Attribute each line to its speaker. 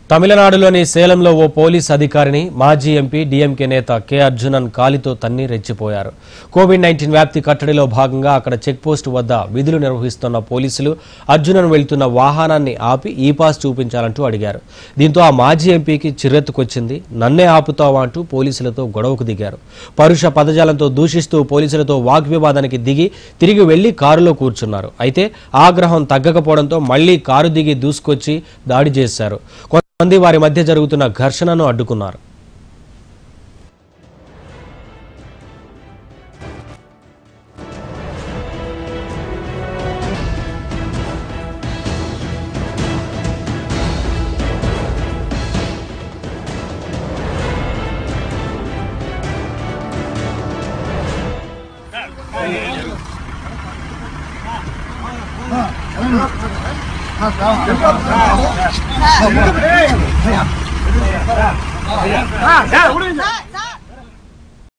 Speaker 1: తమిళనాడులోని సేలంలో ఓ పోలీస్ అధికారిని మాజీ ఎంపీ డీఎంకే నేత కె అర్జునన్ కాలితో తన్ని రెచ్చిపోయారు కోవిడ్ నైన్టీన్ వ్యాప్తి కట్టడిలో భాగంగా అక్కడ చెక్ పోస్ట్ వద్ద విధులు నిర్వహిస్తున్న పోలీసులు అర్జునన్ వెళ్తున్న వాహనాన్ని ఆపి ఈ పాస్ చూపించాలంటూ అడిగారు దీంతో ఆ మాజీ ఎంపీకి చిర్రెత్తుకొచ్చింది నన్నే ఆపుతావా అంటూ పోలీసులతో గొడవకు దిగారు పరుష పదజాలంతో దూషిస్తూ పోలీసులతో వాగ్వివాదానికి దిగి తిరిగి వెళ్లి కారులో కూర్చున్నారు అయితే ఆగ్రహం తగ్గకపోవడంతో మళ్లీ కారు దిగి దూసుకొచ్చి దాడి చేశారు కొంతమంది వారి మధ్య జరుగుతున్న ఘర్షణను అడ్డుకున్నారు